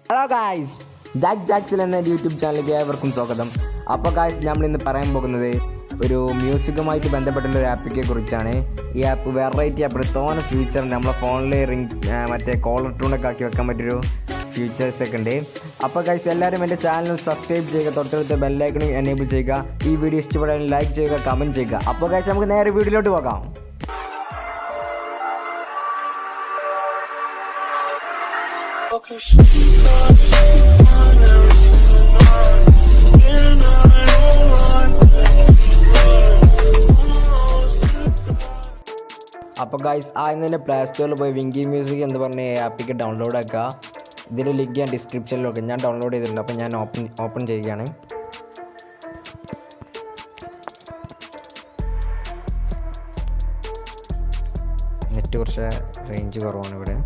hello guys Jack ജാക്സിൽ എന്ന YouTube ചാനലിലേക്ക് ഏവർക്കും സ്വാഗതം അപ്പോൾ ഗായ്സ് നമ്മൾ ഇന്ന് പറയാൻ പോകുന്നത് ഒരു മ്യൂസിക്കുമായിട്ട് ബന്ധപ്പെട്ടുള്ള ഒരു ആപ്പിനെ കുറിച്ചാണ് ഈ ആപ്പ് വെറൈറ്റി ആപ്പ് തോന്നെ ഫീച്ചർ നമ്മളെ ഫോണിൽ റിംഗ് മറ്റേ കോളർ ട്യൂണൊക്കെ ആക്കി വെക്കാൻ പറ്റിയൊരു ഫീച്ചേഴ്സ് ഒക്കെ ഉണ്ട് അപ്പോൾ ഗൈസ് എല്ലാവരും എൻ്റെ ചാനൽ സബ്സ്ക്രൈബ് ചെയ്യുക തൊട്ടടുത്ത ബെല്ലൈക്കണും എനേബിൾ ചെയ്യുക ഈ വീഡിയോ ഇഷ്ടപ്പെടാൻ ലൈക്ക് ചെയ്യുക കമൻറ്റ് ചെയ്യുക അപ്പോൾ ഗൈസ് നമുക്ക് നേരെ വീഡിയോയിലോട്ട് പോകാം അപ്പോൾ ഗൈസ് ആദ്യം തന്നെ പ്ലേ സ്റ്റോറിൽ പോയി വിങ്കി മ്യൂസിക് എന്ന് പറഞ്ഞ ആപ്പിക്ക് ഡൗൺലോഡ് ആക്കുക ഇതിൻ്റെ ലിങ്ക് ഞാൻ ഡിസ്ക്രിപ്ഷനിൽ വെക്കും ഞാൻ ഡൗൺലോഡ് ചെയ്തിട്ടുണ്ട് അപ്പോൾ ഞാൻ ഓപ്പൺ ഓപ്പൺ ചെയ്യുകയാണ് നെറ്റ് കുറച്ച് റേഞ്ച് കുറവാണ് ഇവിടെ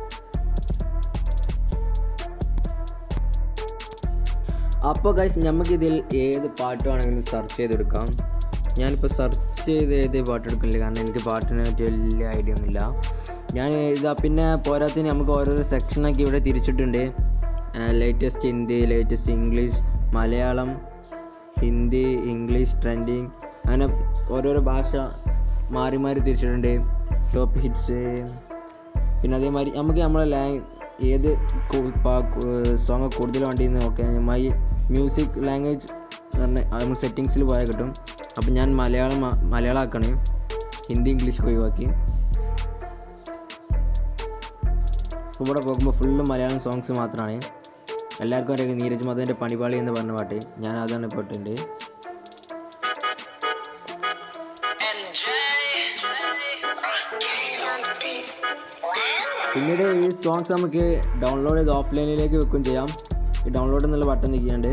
അപ്പോൾ ഗൈസ് നമുക്കിതിൽ ഏത് പാട്ട് വേണമെങ്കിലും സെർച്ച് ചെയ്തെടുക്കാം ഞാനിപ്പോൾ സെർച്ച് ചെയ്ത് ഏത് പാട്ട് എടുക്കില്ല കാരണം എനിക്ക് പാട്ടിനെ പറ്റി വലിയ ഐഡിയ ഒന്നുമില്ല ഞാൻ ഇതാ പിന്നെ പോരാത്തിന് നമുക്ക് ഓരോരോ സെക്ഷനൊക്കെ ഇവിടെ തിരിച്ചിട്ടുണ്ട് latest Hindi latest English Malayalam Hindi English trending അങ്ങനെ ഓരോരോ ഭാഷ മാറി മാറി തിരിച്ചിട്ടുണ്ട് ടോപ്പ് ഹിറ്റ്സ് പിന്നെ അതേമാതിരി നമുക്ക് നമ്മളെ ലാ ഏത് സോങ് കൂടുതൽ വേണ്ടിയെന്ന് നോക്കാം മൈ മ്യൂസിക് ലാംഗ്വേജ് നമ്മൾ സെറ്റിങ്സിൽ പോയാൽ കിട്ടും അപ്പം ഞാൻ മലയാളം ആ- മലയാളം ആക്കണേ ഹിന്ദി ഇംഗ്ലീഷ് ഒഴിവാക്കി അപ്പോൾ ഇവിടെ പോകുമ്പോൾ ഫുള്ള് മലയാളം സോങ്സ് മാത്രമാണ് എല്ലാവർക്കും അറിയാം നീരജ് മദൻ്റെ പണിപാളി എന്ന് പറഞ്ഞ പാട്ട് ഞാൻ അതാണ് പെട്ടിട്ടുണ്ട് പിന്നീട് ഈ സോങ്സ് നമുക്ക് ഡൗൺലോഡ് ചെയ്ത് ഓഫ്ലൈനിലേക്ക് വെക്കുകയും ചെയ്യാം ഈ ഡൗൺലോഡ് എന്നുള്ള ബട്ടൺ നിൽക്കാണ്ട്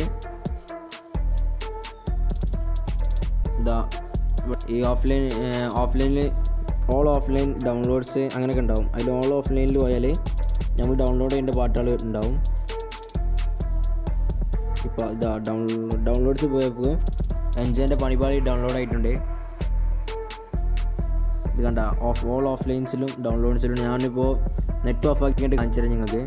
ഇതാ ഈ ഓഫ്ലൈൻ ഓഫ്ലൈനിൽ ഓൾ ഓഫ്ലൈൻ ഡൗൺലോഡ്സ് അങ്ങനെയൊക്കെ ഉണ്ടാവും അതിൽ ഓൾ ഓഫ്ലൈനിൽ പോയാൽ നമ്മൾ ഡൗൺലോഡ് ചെയ്യേണ്ട പാട്ടുകൾ ഉണ്ടാവും ഇപ്പോൾ ഇതാ ഡൗൺലോഡ് ഡൗൺലോഡ്സ് പോയപ്പോൾ എൻജോൻ്റെ പണിപാളി ഡൗൺലോഡ് ആയിട്ടുണ്ട് ഇത് കണ്ട ഓഫ് ഓൾ ഓഫ്ലൈൻസിലും ഡൗൺലോഡ്സിലും ഞാനിപ്പോൾ നെറ്റ് ഓഫ് ആക്കിയിട്ട് കാണിച്ചു തരാം നിങ്ങൾക്ക്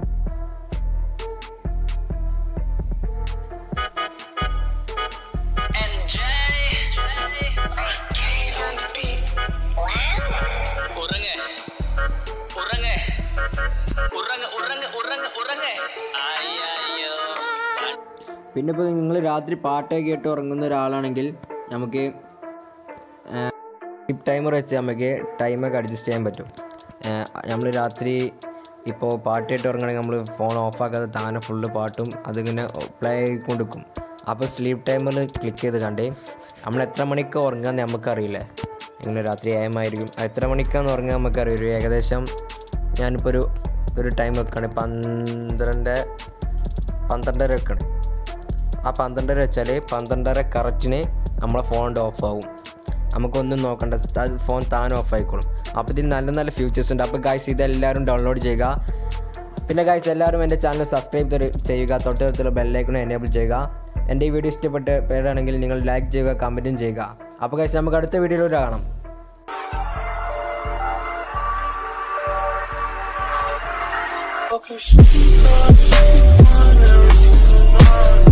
ഉറങ്ങ് ഉറങ്ങ് ഉറങ്ങ് ഉറങ്ങ് ഉറങ്ങ് ഉറങ്ങ് അയ്യോ പിന്നെ ഇപ്പോൾ നിങ്ങൾ രാത്രി പാട്ടൊക്കെ കേട്ട് ഉറങ്ങുന്ന ഒരാളാണെങ്കിൽ നമുക്ക് സ്ലിപ്പ് ടൈമർ വെച്ച് നമുക്ക് ടൈമൊക്കെ അഡ്ജസ്റ്റ് ചെയ്യാൻ പറ്റും നമ്മൾ രാത്രി ഇപ്പോൾ പാട്ട് കേട്ട് ഉറങ്ങണമെങ്കിൽ നമ്മൾ ഫോൺ ഓഫാക്കാതെ താനെ ഫുള്ള് പാട്ടും അതിങ്ങനെ പ്ലേ ആയിക്കൊണ്ടിരിക്കും അപ്പോൾ സ്ലീപ്പ് ടൈമറിൽ ക്ലിക്ക് ചെയ്ത് കണ്ടേ നമ്മൾ എത്ര മണിക്ക് ഉറങ്ങാന്ന് നമുക്കറിയില്ലേ ഇങ്ങനെ രാത്രി ഏമായിരിക്കും എത്ര മണിക്കാന്ന് ഉറങ്ങാൻ നമുക്കറിയാം ഒരു ഏകദേശം ഞാനിപ്പോൾ ഒരു ഒരു ടൈം വെക്കുകയാണ് പന്ത്രണ്ട് പന്ത്രണ്ടര വെക്കണം ആ പന്ത്രണ്ടര വെച്ചാൽ പന്ത്രണ്ടര കറക്റ്റിന് നമ്മളെ ഫോണിൻ്റെ ഓഫ് ആവും നമുക്കൊന്നും നോക്കണ്ട അത് ഫോൺ താൻ ഓഫ് ആയിക്കോളും അപ്പോൾ ഇതിൽ നല്ല നല്ല ഫീച്ചേഴ്സ് ഉണ്ട് അപ്പോൾ ഗായ്സ് ഇതെല്ലാവരും ഡൗൺലോഡ് ചെയ്യുക പിന്നെ ഗായ്സ് എല്ലാവരും എൻ്റെ ചാനൽ സബ്സ്ക്രൈബ് ചെയ്യുക തൊട്ടടുത്തുള്ള ബെല്ലൈക്കണും എനേബിൾ ചെയ്യുക എൻ്റെ ഈ വീഡിയോ ഇഷ്ടപ്പെട്ട പേരാണെങ്കിൽ നിങ്ങൾ ലൈക്ക് ചെയ്യുക കമൻറ്റും ചെയ്യുക അപ്പോൾ ഗായ്സ് നമുക്ക് അടുത്ത വീഡിയോയിലൂടെ കാണാം Okay,